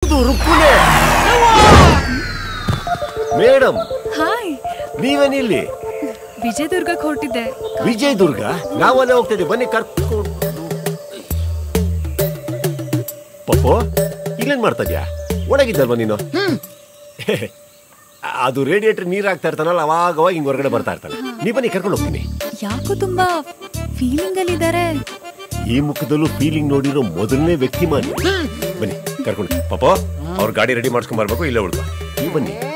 ಹೌದು ರುಕ್ಕುನೆ madam hi ನೀವೇನಿಲ್ಲಿ ವಿಜಯದುರ್ಗಕ್ಕೆ ಹೊರಟಿದ್ದೆ ವಿಜಯದುರ್ಗ ನಾವಲ್ಲೇ ಹೋಗ್ತಾ ಇದ್ದೀವಿ ಬನ್ನಿ ಕರ್ಕೊಂಡು ಪಪ್ಪು ಇಲ್ಲೇನ್ ಮಾಡ್ತಾ ಇದ್ಯಾ ಒಳಗಿದ್ದಲ್ವಾ ನೀನು ಅದು ರೇಡಿಯೇಟರ್ ನೀರ್ ಹಾಕ್ತಾ ಇರ್ತಾನಲ್ಲ ಅವಾಗ ಅವಾಗ ಹಿಂಗ್ ಹೊರಗಡೆ ಬರ್ತಾ ಇರ್ತಾನೆ ನೀ ಬನ್ನಿ ಕರ್ಕೊಂಡು ಹೋಗ್ತೀನಿ ಯಾಕೋ ತುಂಬಾ ಫೀಲಿಂಗ್ ಅಲ್ಲಿ ಇದ್ದಾರೆ ಈ ಮುಖದಲ್ಲೂ ಫೀಲಿಂಗ್ ನೋಡಿರೋ ಮೊದಲನೇ ವ್ಯಕ್ತಿ ಮಾನಿ ಬನ್ನಿ ಕರ್ಕೊಂಡು ಪಾಪ ಅವ್ರ ಗಾಡಿ ರೆಡಿ ಮಾಡ್ಸ್ಕೊಂಡ್ ಬರ್ಬೇಕು ಇಲ್ಲೇ ಉಳ್ಕೊ ನೀವು ಬನ್ನಿ